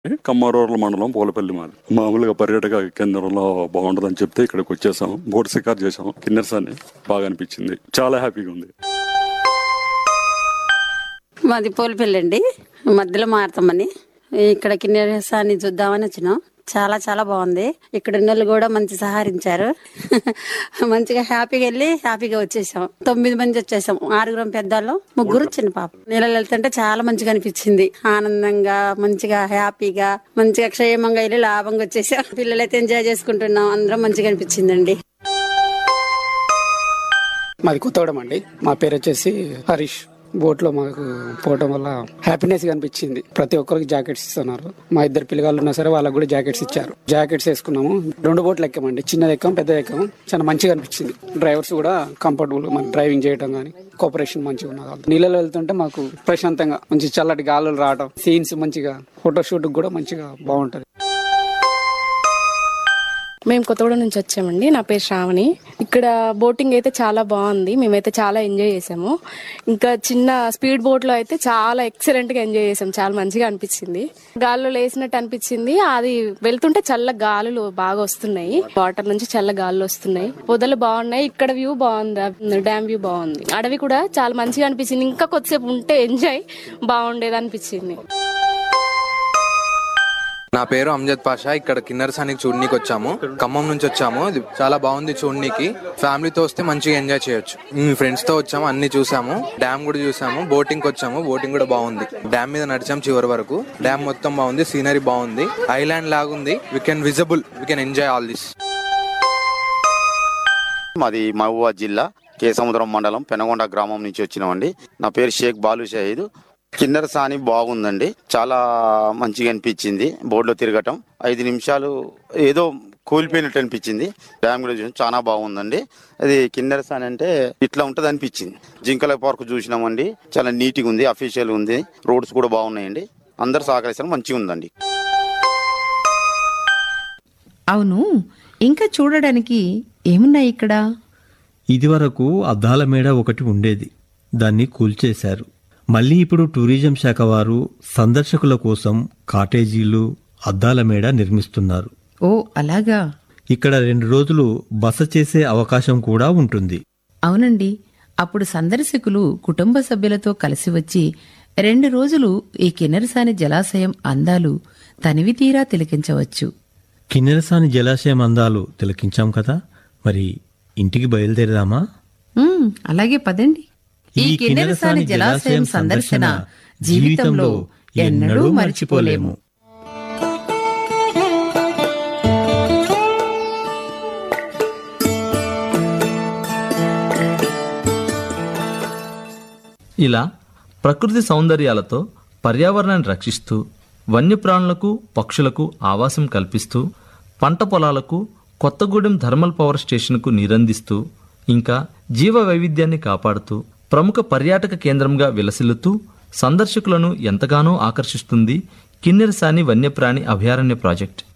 కమ్మారూరల మండలం పూలపల్లి మాది మామూలుగా పర్యాటక కేంద్రంలో బాగుంటుందని చెప్తే ఇక్కడికి వచ్చేసాం బోట్ షికార్ చేసాం కిన్నెర్సాన్ని బాగా అనిపించింది చాలా హ్యాపీగా ఉంది మాది పూలపల్లి అండి మధ్యలో మారుతామని ఇక్కడ కిన్నెరసాన్ని చూద్దామని వచ్చినాం చాలా చాలా బాగుంది ఇక్కడ ఉన్న వాళ్ళు కూడా మంచి సహకరించారు మంచిగా హ్యాపీగా వెళ్ళి హ్యాపీగా వచ్చేసాం తొమ్మిది మంది వచ్చేసాం ఆరుగురం పెద్దవాళ్ళు ముగ్గురు చిన్న పాప నీళ్ళలో వెళ్తుంటే చాలా మంచిగా అనిపించింది ఆనందంగా మంచిగా హ్యాపీగా మంచిగా క్షేమంగా వెళ్ళి లాభంగా వచ్చేసాం పిల్లలైతే ఎంజాయ్ చేసుకుంటున్నాం అందరం మంచిగా అనిపించిందండి మాది కొత్తగూడెం అండి మా పేరు వచ్చేసి హరీష్ బోట్ లో మాకు పోవటం వల్ల హ్యాపీనెస్ గా అనిపించింది ప్రతి ఒక్కరికి జాకెట్స్ ఇస్తున్నారు మా ఇద్దరు పిల్లగాళ్ళు ఉన్నా సరే వాళ్ళకి కూడా జాకెట్స్ ఇచ్చారు జాకెట్స్ వేసుకున్నాము రెండు బోట్లు ఎక్కామండి చిన్నది ఎక్కాం పెద్దది ఎక్కాము చాలా మంచిగా అనిపించింది డ్రైవర్స్ కూడా కంఫర్టబుల్ మన డ్రైవింగ్ చేయడం కానీ కోఆపరేషన్ మంచిగా ఉన్నది వాళ్ళు. నీళ్ళలో వెళ్తుంటే మాకు ప్రశాంతంగా మంచి చల్లటి గాలులు రావడం సీన్స్ మంచిగా ఫోటో షూట్ కూడా మంచిగా బాగుంటది మేము కొత్తగూడెం నుంచి వచ్చామండి నా పేరు శ్రావణి ఇక్కడ బోటింగ్ అయితే చాలా బాగుంది మేమైతే చాలా ఎంజాయ్ చేసాము ఇంకా చిన్న స్పీడ్ బోట్ లో అయితే చాలా ఎక్సలెంట్ గా ఎంజాయ్ చేసాం చాలా మంచిగా అనిపించింది గాల్లో లేసినట్టు అనిపించింది అది వెళ్తుంటే చల్ల గాలులు బాగా వస్తున్నాయి వాటర్ నుంచి చల్ల గాలులు వస్తున్నాయి పొదలు బాగున్నాయి ఇక్కడ వ్యూ బాగుంది డ్యామ్ వ్యూ బాగుంది అడవి కూడా చాలా మంచిగా అనిపించింది ఇంకా కొద్దిసేపు ఉంటే ఎంజాయ్ బాగుండేది అనిపించింది నా పేరు అమ్జద్ పాషా ఇక్కడ కిన్నరసానికి చూడనీకి వచ్చాము ఖమ్మం నుంచి వచ్చాము ఇది చాలా బాగుంది చూడనీకి ఫ్యామిలీతో వస్తే మంచిగా ఎంజాయ్ చేయొచ్చు మీ ఫ్రెండ్స్ తో వచ్చాము అన్ని చూసాము డ్యామ్ కూడా చూసాము బోటింగ్ వచ్చాము బోటింగ్ కూడా బాగుంది డ్యామ్ మీద నడిచాం చివరి వరకు డ్యామ్ మొత్తం బాగుంది సీనరీ బాగుంది ఐలాండ్ లాగుంది we can visible we can enjoy all this మాది మహబూబాద్ జిల్లా కేసముద్రం మండలం పెనగొండ గ్రామం నుంచి వచ్చినామండి నా పేరు షేక్ బాలు షహీద్ కిన్నెర సాని బాగుందండి చాలా మంచిగా అనిపించింది బోర్డులో తిరగటం ఐదు నిమిషాలు ఏదో కూలిపోయినట్టు అనిపించింది డ్యామ్ కూడా చూసాం చాలా బాగుందండి అది కిన్నెర సాని అంటే ఇట్లా ఉంటది అనిపించింది జింకల పార్క్ చూసినామండి చాలా నీట్గా ఉంది అఫీషియల్ ఉంది రోడ్స్ కూడా బాగున్నాయండి అందరు సహకరిస్తారు మంచిగా ఉందండి అవును ఇంకా చూడడానికి ఏమున్నాయి ఇక్కడ ఇదివరకు అద్దాల మేడ ఒకటి ఉండేది దాన్ని కూల్చేశారు మళ్ళీ ఇప్పుడు టూరిజం శాఖ వారు సందర్శకుల కోసం కాటేజీలు అద్దాల మేడ నిర్మిస్తున్నారు ఓ అలాగా ఇక్కడ రెండు రోజులు బస చేసే అవకాశం కూడా ఉంటుంది అవునండి అప్పుడు సందర్శకులు కుటుంబ సభ్యులతో కలిసి వచ్చి రెండు రోజులు ఈ కిన్నెరసాని జలాశయం అందాలు తనివి తీరా తిలకించవచ్చు కిన్నెరసాని జలాశయం అందాలు తిలకించాం కదా మరి ఇంటికి బయలుదేరదామా ఉమ్, అలాగే పదండి ఈ కిన్నెరసాని జలాశయం సందర్శన జీవితంలో ఎన్నడూ మర్చిపోలేము ఇలా ప్రకృతి సౌందర్యాలతో పర్యావరణాన్ని రక్షిస్తూ వన్యప్రాణులకు పక్షులకు ఆవాసం కల్పిస్తూ పంట పొలాలకు కొత్తగూడెం థర్మల్ పవర్ స్టేషన్కు నీరందిస్తూ ఇంకా జీవ వైవిధ్యాన్ని కాపాడుతూ ప్రముఖ పర్యాటక కేంద్రంగా విలసిల్లుతూ సందర్శకులను ఎంతగానో ఆకర్షిస్తుంది కిన్నెరసాని వన్యప్రాణి అభయారణ్య ప్రాజెక్ట్